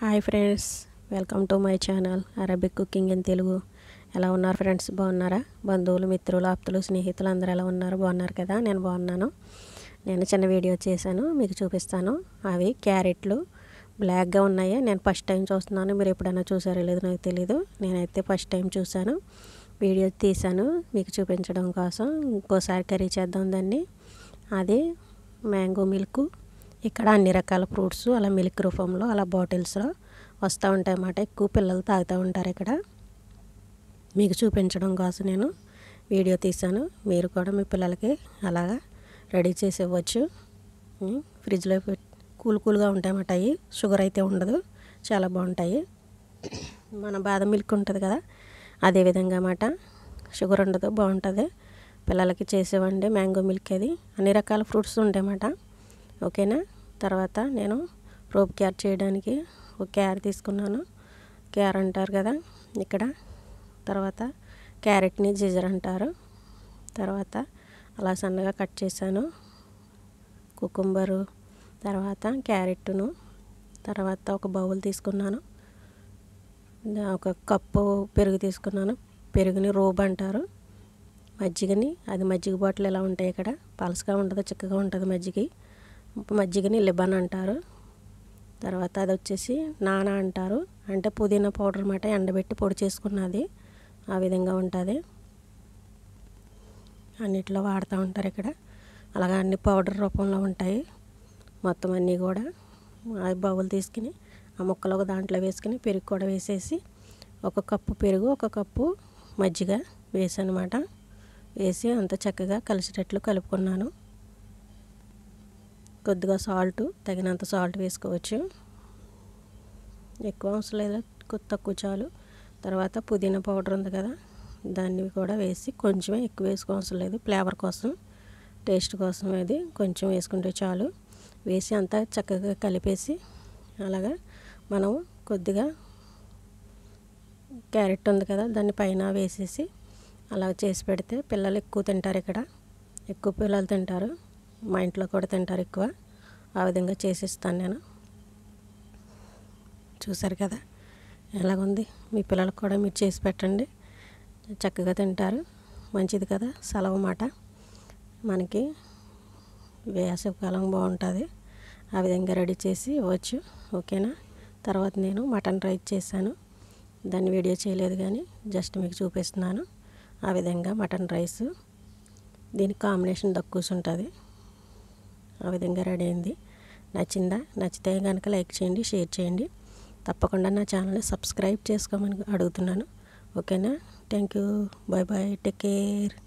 hi friends welcome to my channel Arabic cooking in Telugu ఎలా ఉన్నారు friends బాగున్నారా బంధువులు మిత్రులు ఆప్తులు స్నేహితులు అందరూ ఎలా ఉన్నారు బాగున్నారు కదా నేను బాగున్నాను నేను చిన్న వీడియో చేశాను మీకు చూపిస్తాను అవి క్యారెట్లు బ్లాక్గా ఉన్నాయి నేను ఫస్ట్ టైం చూస్తున్నాను మీరు ఎప్పుడైనా చూసారో లేదో నాకు తెలీదు నేనైతే ఫస్ట్ టైం చూశాను వీడియో తీశాను మీకు చూపించడం కోసం ఇంకోసారి కర్రీ చేద్దాం దాన్ని అది మ్యాంగో మిల్క్ ఇక్కడ అన్ని రకాల ఫ్రూట్స్ అలా మిల్క్ రూపంలో అలా బాటిల్స్లో వస్తూ ఉంటాయి అన్నమాట ఎక్కువ పిల్లలు తాగుతూ ఉంటారు ఇక్కడ మీకు చూపించడం కోసం నేను వీడియో తీశాను మీరు కూడా మీ పిల్లలకి అలాగా రెడీ చేసి ఇవ్వచ్చు ఉమ్, ఫ్రిడ్జ్లో పెట్టి కూల్ కూల్గా ఉంటాయి అన్నమాట అవి షుగర్ అయితే ఉండదు చాలా బాగుంటాయి మన బాదం మిల్క్ ఉంటుంది కదా అదే విధంగా అన్నమాట షుగర్ ఉండదు బాగుంటుంది పిల్లలకి చేసేవండి మ్యాంగో మిల్క్ అది అన్ని రకాల ఫ్రూట్స్ ఉంటాయి అన్నమాట ఓకేనా తర్వాత నేను రోప్ క్యార్ చేయడానికి ఒక క్యార్ తీసుకున్నాను క్యార్ అంటారు కదా ఇక్కడ తర్వాత క్యారెట్ని జిజర్ అంటారు తర్వాత అలా సన్నగా కట్ చేశాను కుకుంబరు తర్వాత క్యారెట్ను తర్వాత ఒక బౌల్ తీసుకున్నాను దా- ఒక కప్పు పెరుగు తీసుకున్నాను పెరుగుని రోబ్ అంటారు మజ్జిగని అది మజ్జిగ బాటిల్ ఎలా ఉంటాయి ఇక్కడ పలసగా ఉండదు చిక్కగా ఉంటుంది మజ్జిగ మజ్జిగని లిబన్ అంటారు తర్వాత అది వచ్చేసి నానా అంటారు అంటే పుదీనా పౌడర్ అన్నమాట ఎండబెట్టి పొడి చేసుకున్నది ఆ విధంగా ఉంటుంది అన్నిట్లో వాడుతూ ఉంటారు ఇక్కడ అలాగా అన్ని పౌడర్ రూపంలో ఉంటాయి మొత్తం అన్నీ కూడా ఆ బౌల్ తీసుకుని ఆ ముక్కలు ఒక దాంట్లో వేసుకుని పెరుగు కూడా వేసేసి ఒక కప్పు పెరుగు ఒక కప్పు మజ్జిగ వేసానమాట వేసి అంత చక్కగా కలిసేటట్లు కలుపుకున్నాను కొద్దిగా సాల్ట్ తగినంత సాల్ట్ వేసుకోవచ్చు ఎక్కువ అవసరం లేదు కొ- తక్కువ చాలు తర్వాత పుదీనా పౌడర్ ఉంది కదా దాన్ని కూడా వేసి కొంచెమే ఎక్కువ వేసుకోవసరం లేదు ఫ్లేవర్ కోసం టేస్ట్ కోసం అది కొంచెం వేసుకుంటే చాలు వేసి అంతా చక్కగా కలిపేసి అలాగా మనం కొద్దిగా క్యారెట్ ఉంది కదా దాన్ని పైన వేసేసి అలా చేసి పెడితే పిల్లలు ఎక్కువ తింటారు ఇక్కడ ఎక్కువ పిల్లలు తింటారు మా ఇంట్లో కూడా తింటారు ఎక్కువ ఆ విధంగా చేసిస్తాను నేను చూసారు కదా ఎలాగుంది మీ పిల్లలకు కూడా మీరు చేసి పెట్టండి చక్కగా తింటారు మంచిది కదా సెలవు మాట మనకి వేసవికాలం బాగుంటుంది ఆ విధంగా రెడీ చేసి ఇవ్వచ్చు ఓకేనా తర్వాత నేను మటన్ రైస్ చేశాను దాన్ని వీడియో చేయలేదు కానీ జస్ట్ మీకు చూపిస్తున్నాను ఆ విధంగా మటన్ రైస్ దీనికి కాంబినేషన్ దక్కువసి ఉంటుంది ఆ విధంగా రెడీ అయింది నచ్చిందా నచ్చితే కనుక లైక్ చేయండి షేర్ చేయండి తప్పకుండా నా ఛానల్ని సబ్స్క్రైబ్ చేసుకోమని అడుగుతున్నాను ఓకేనా thank you bye bye take care